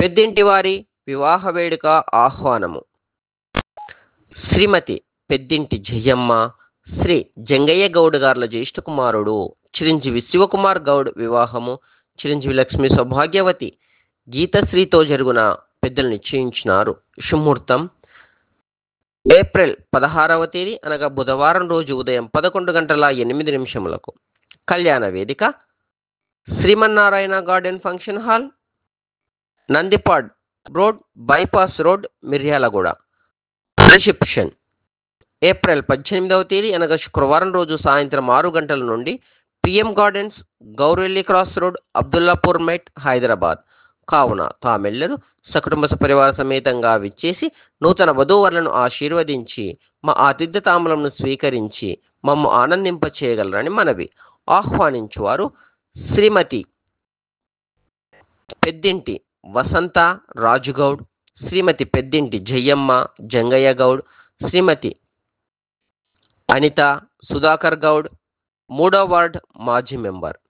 పెద్దింటి వారి వివాహ వేడుక ఆహ్వానము శ్రీమతి పెద్దింటి జయమ్మ శ్రీ జంగయ్య గౌడ్ గార్ల జ్యేష్ఠ కుమారుడు చిరంజీవి శివకుమార్ గౌడ్ వివాహము చిరంజీవి లక్ష్మి సౌభాగ్యవతి గీతశ్రీతో జరుగున పెద్దలు నిశ్చయించినారు శుముహూర్తం ఏప్రిల్ పదహారవ తేదీ అనగా బుధవారం రోజు ఉదయం పదకొండు గంటల ఎనిమిది నిమిషములకు కళ్యాణ వేదిక Srimannarayana garden function hall Nandipad road bypass road Miryalaguda reception April పద్దెనిమిదవ తేదీ అనగా శుక్రవారం రోజు సాయంత్రం ఆరు గంటల నుండి PM gardens Gourelli cross road Abdullapurmet Hyderabad కావున తామెల్లరూ సకుటుంబ పరివార సమేతంగా విచ్చేసి నూతన వధూవరులను ఆశీర్వదించి మా ఆతిథ్య తాంబూలంను స్వీకరించి మమ్ము ఆనందింప చేయగలరని మనవి ఆహ్వానించువారు శ్రీమతి పెద్దింటి వసంత రాజుగౌడ్ శ్రీమతి పెద్దింటి జయ్యమ్మ జంగయ్య గౌడ్ శ్రీమతి అనిత సుధాకర్ గౌడ్ మూడో వార్డ్ మాజీ మెంబర్